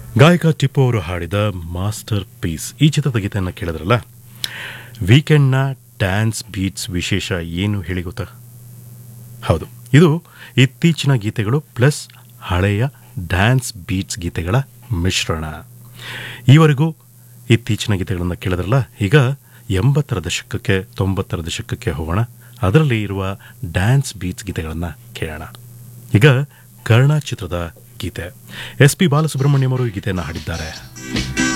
ಗಾಯಕ ಟಿಪ್ಪು ಅವರು ಹಾಡಿದ ಮಾಸ್ಟರ್ ಪೀಸ್ ಈ ಚಿತ್ರದ ಗೀತೆಯನ್ನು ಕೇಳಿದ್ರಲ್ಲ ವೀಕೆಂಡ್ನ ಡ್ಯಾನ್ಸ್ ಬೀಟ್ಸ್ ವಿಶೇಷ ಏನು ಹೇಳಿ ಗೊತ್ತಾ ಹೌದು ಇದು ಇತ್ತೀಚಿನ ಗೀತೆಗಳು ಪ್ಲಸ್ ಹಳೆಯ ಡ್ಯಾನ್ಸ್ ಬೀಟ್ಸ್ ಗೀತೆಗಳ ಮಿಶ್ರಣ ಈವರೆಗೂ ಇತ್ತೀಚಿನ ಗೀತೆಗಳನ್ನು ಕೇಳಿದ್ರಲ್ಲ ಈಗ ಎಂಬತ್ತರ ದಶಕಕ್ಕೆ ತೊಂಬತ್ತರ ದಶಕಕ್ಕೆ ಹೋಗೋಣ ಅದರಲ್ಲಿ ಇರುವ ಡ್ಯಾನ್ಸ್ ಬೀಟ್ಸ್ ಗೀತೆಗಳನ್ನು ಕೇಳೋಣ ಈಗ ಕರ್ಣ ಚಿತ್ರದ ಗೀತೆ ಎಸ್ ಪಿ ಬಾಲಸುಬ್ರಹ್ಮಣ್ಯಂ ಅವರು ಈ ಗೀತೆಯನ್ನು ಹಾಡಿದ್ದಾರೆ